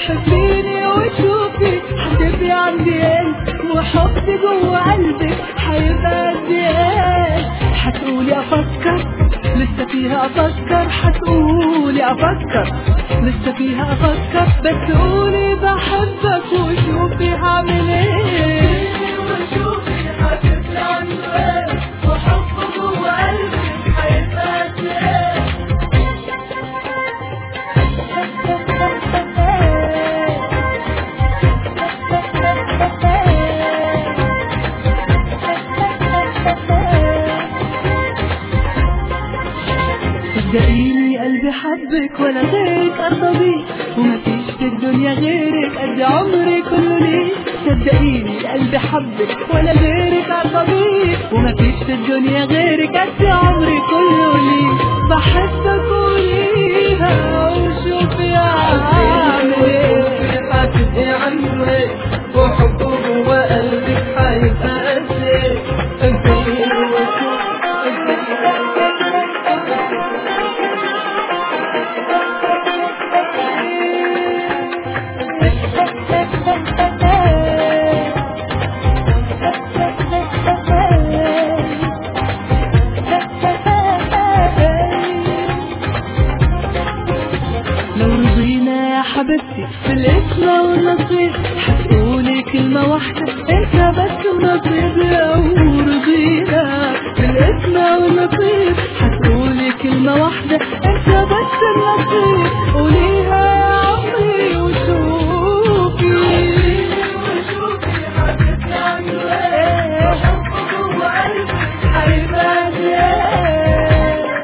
حبيني وشوفي حتبقي عندي ايه وحبي جوه قلبك حيبقى قد ايه حتقولي افكر لسه فيها افكر حتقولي افكر لسه فيها افكر بس قولي بحبك وشوفي هعمل ايه وشوفي حتبقي عنده ايه وحبه جوه قلبك حيبقى قد ايه صدقيني قلبي حبك ولا غيرك ارضى بيك ومفيش في الدنيا غيرك قد عمري كله ليك صدقيني قلبي حبك ولا غيرك ارضى بيك ومفيش في الدنيا غيرك قد عمري كله ليك بحبك قوليها وشوفي اعمل ايه حتبقي عنده ايه وحبه جوا قلبك حيبقى قد ايه انتي وشوف لو رضينا يا حبيبتي بالاسم والنصيب حتقولي كلمة واحدة انت بس ونصيب لو رضينا بالاسم والنصيب حتقولي كلمة واحدة انت بس النصيب قوليها يا عمري وشوفي وشوفي حبيبتي عنده ايه حبه جوه قلبي حيبقى ايه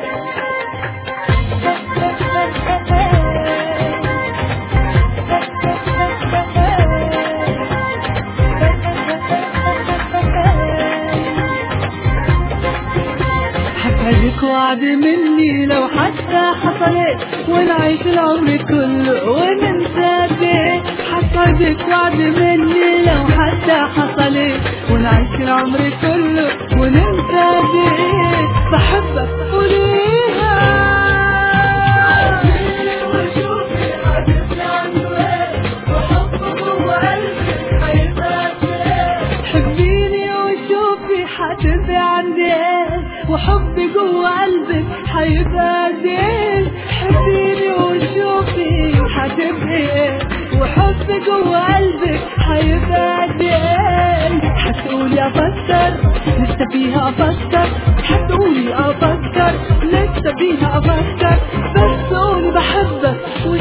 حفظك وعد مني لو حتى حصلت ونعيش العمر كله وننسى ليه حفظك وعد مني لو حتى حصلت ونعيش العمر كله وننسى ليه بحبك قوليها وشوفي حبيبتي عنده ايه وحبه جوه قلبي حيبقى حبيني وشوفي حتبقي عندي ايه وحبي جوه قلبك حيبقى قد ايه حبيني وشوفي حتبقي ايه وحبي جوه قلبك حيبقى قد ايه حتقولي افكر لسه فيها افكر حتقولي افكر لسه فيها افكر بس قولي بحبك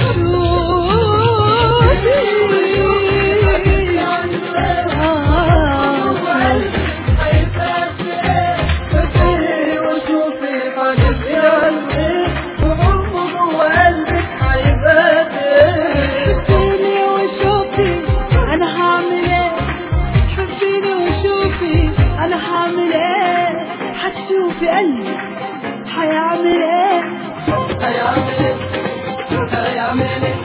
وشوفي وشوفي حتبقي عنده ايه وحبه جوا قلبك حيبقى قد ايه حبيني وشوفي انا هعمل ايه حبيني وشوفي انا هعمل ايه حتشوفي قلبي هيعمل ايه هيعمل ايه هيعمل ايه